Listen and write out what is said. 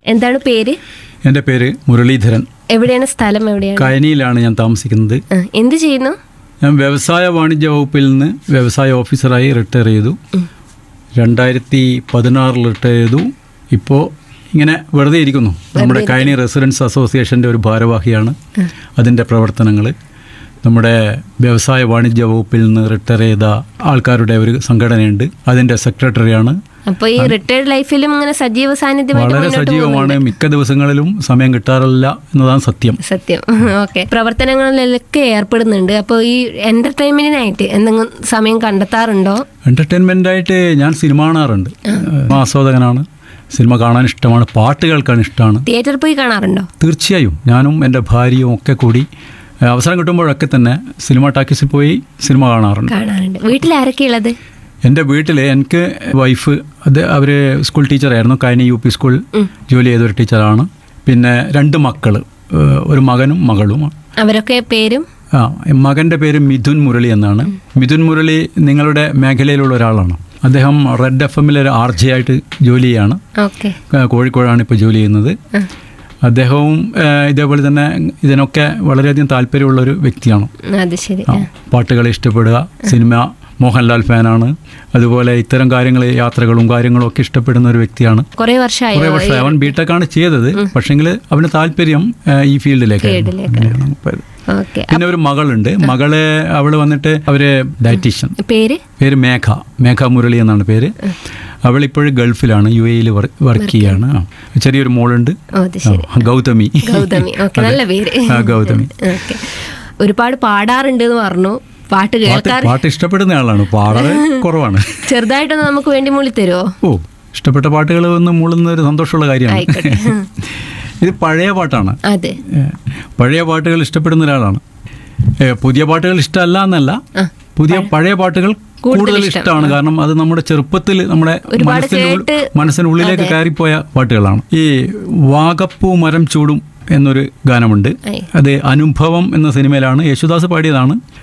എന്താണ് പേര് എൻ്റെ പേര് മുരളീധരൻ എവിടെയാണ് സ്ഥലം എവിടെയാണ് കയനിയിലാണ് ഞാൻ താമസിക്കുന്നത് ആ, എന്ത് ചെയ്യുന്നു ഞാൻ വ്യവസായ വാണിജ്യ വകുപ്പിൽ നിന്ന് വ്യവസായ ഓഫീസറായി റിട്ടയർ ചെയ്തു രണ്ടായിരത്തി പതിനാറിൽ റിട്ടയർ ചെയ്തു ഇപ്പോൾ ഇങ്ങനെ വെറുതെ ഇരിക്കുന്നു നമ്മുടെ കയനി റെസിഡൻസ് അസോസിയേഷൻ്റെ ഒരു ഭാരവാഹിയാണ് അതിൻ്റെ പ്രവർത്തനങ്ങൾ നമ്മുടെ വ്യവസായ വാണിജ്യ വകുപ്പിൽ നിന്ന് റിട്ടയർ ചെയ്ത ആൾക്കാരുടെ ഒരു സംഘടനയുണ്ട് അതിൻ്റെ സെക്രട്ടറിയാണ് അപ്പൊ ഈ റിട്ടയർഡ് ലൈഫിലും ഇങ്ങനെ സജീവ സാന്നിധ്യമായിട്ട് വളരെ മുന്നോട്ട് സജീവമാണ് മിക്ക ദിവസങ്ങളിലും സമയം കിട്ടാറില്ല എന്നതാണ് സത്യം സത്യം ഓക്കെ പ്രവർത്തനങ്ങളിലൊക്കെ ഏർപ്പെടുന്നുണ്ട് അപ്പോൾ ഈ എന്റർടൈൻമെന്റിനായിട്ട് എന്തെങ്കിലും സമയം കണ്ടെത്താറുണ്ടോ എൻ്റർടൈൻമെൻ്റ് ആയിട്ട് ഞാൻ സിനിമ കാണാറുണ്ട് സിനിമ ആസ്വാദകനാണ് സിനിമ കാണാൻ ഇഷ്ടമാണ് പാട്ട് കേൾക്കാൻ ഇഷ്ടമാണ് തിയേറ്ററിൽ പോയി കാണാറുണ്ടോ തീർച്ചയായും ഞാനും എൻ്റെ ഭാര്യയും ഒക്കെ കൂടി ഏഹ്, അവസരം കിട്ടുമ്പോഴൊക്കെ തന്നെ സിനിമ ടാക്കീസിൽ പോയി സിനിമ കാണാറുണ്ട് കാണാറുണ്ട് വീട്ടിൽ ആരൊക്കെ ഉള്ളത് എൻ്റെ വീട്ടിൽ എനിക്ക് വൈഫ് അത് അവർ സ്കൂൾ ടീച്ചറായിരുന്നു കൈനി യു പി സ്കൂൾ ജോലി ചെയ്തൊരു ടീച്ചറാണ് പിന്നെ രണ്ട് മക്കൾ ഒരു മകനും മകളുമാണ് അവരൊക്കെ പേരും ആ മകൻ്റെ പേര് മിഥുൻ മുരളി എന്നാണ് മിഥുൻ മുരളി നിങ്ങളുടെ മേഖലയിലുള്ള ഒരാളാണ് അദ്ദേഹം റെഡ് എഫ് എമ്മിൽ ഒരു ആർ ജെ ആയിട്ട് ജോലി ചെയ്യാണ് ഓക്കെ ആ, കോഴിക്കോടാണ് ഇപ്പോൾ ജോലി ചെയ്യുന്നത് അദ്ദേഹവും ആ, ഇതേപോലെ തന്നെ ഇതിനൊക്കെ വളരെയധികം താല്പര്യമുള്ള ഒരു വ്യക്തിയാണ് അത് ശരി ആ, പാട്ടുകൾ ഇഷ്ടപ്പെടുക സിനിമ മോഹൻലാൽ ഫാനാണ് അതുപോലെ ഇത്തരം കാര്യങ്ങൾ യാത്രകളും കാര്യങ്ങളും ഒക്കെ ഇഷ്ടപ്പെടുന്ന ഒരു വ്യക്തിയാണ് കുറെ വർഷമായോ കുറേ വർഷം അവൻ ബിടെക് ആണ് ചെയ്തത് പക്ഷെങ്കിൽ അവന് താല്പര്യം ആ, ഈ ഫീൽഡിലേക്കായിരുന്നു അങ്ങനെയാണ് പോയത്. ഓക്കെ പിന്നെ ഒരു മകളുണ്ട് മകള് അവള് വന്നിട്ട് അവര് ഡയറ്റീഷ്യൻ പേര് പേര് മേഘ മേഘ മുരളി എന്നാണ് പേര് അവൾ ഇപ്പോഴും ഗൾഫിലാണ് യു എയിൽ വർക്ക് ചെയ്യാണ് ആ. ചെറിയൊരു മോളുണ്ട് ഓ അത് ശരി ആ, ഗൗതമി ഗൗതമി ഓക്കെ നല്ല പേര് ആ, ഗൗതമി ഓക്കെ ഒരുപാട് പാടാറുണ്ട് എന്ന് പറഞ്ഞു പാട്ട് പാട്ട് കേൾക്കാറ് പാട്ട് ഇഷ്ടപ്പെടുന്ന ആളാണ് പാടാറ് കുറവാണ് ചെറുതായിട്ടൊന്ന് നമുക്ക് വേണ്ടി മൂളി തരുമോ ഓ ഇഷ്ടപ്പെട്ട പാട്ടുകൾ ഒന്ന് മൂളുന്ന ഒരു സന്തോഷമുള്ള കാര്യമാണ് ആയിക്കോട്ടെ ഇത് പഴയ പാട്ടാണ് അതെ ഏ, പഴയ പാട്ടുകൾ ഇഷ്ടപ്പെടുന്ന ഒരാളാണ് ഏ, പുതിയ പാട്ടുകൾ ഇഷ്ടമല്ല എന്നല്ല ആ. പുതിയ പഴയ പാട്ടുകൾ കൂടുതൽ ഇഷ്ടമാണ് കാരണം അത് നമ്മുടെ ചെറുപ്പത്തിൽ നമ്മുടെ ഒരുപാട് മനസ്സിന്റെ ഉൾ- കേട്ട് മനസ്സിനുള്ളിലേക്ക് കയറിപ്പോയ പാട്ടുകളാണ് ഈ വാഗപ്പൂ മരം ചൂടും എന്നൊരു ഗാനമുണ്ട് ആയി. അത് അനുഭവം എന്ന സിനിമയിലാണ് യേശുദാസ് പാടിയതാണ്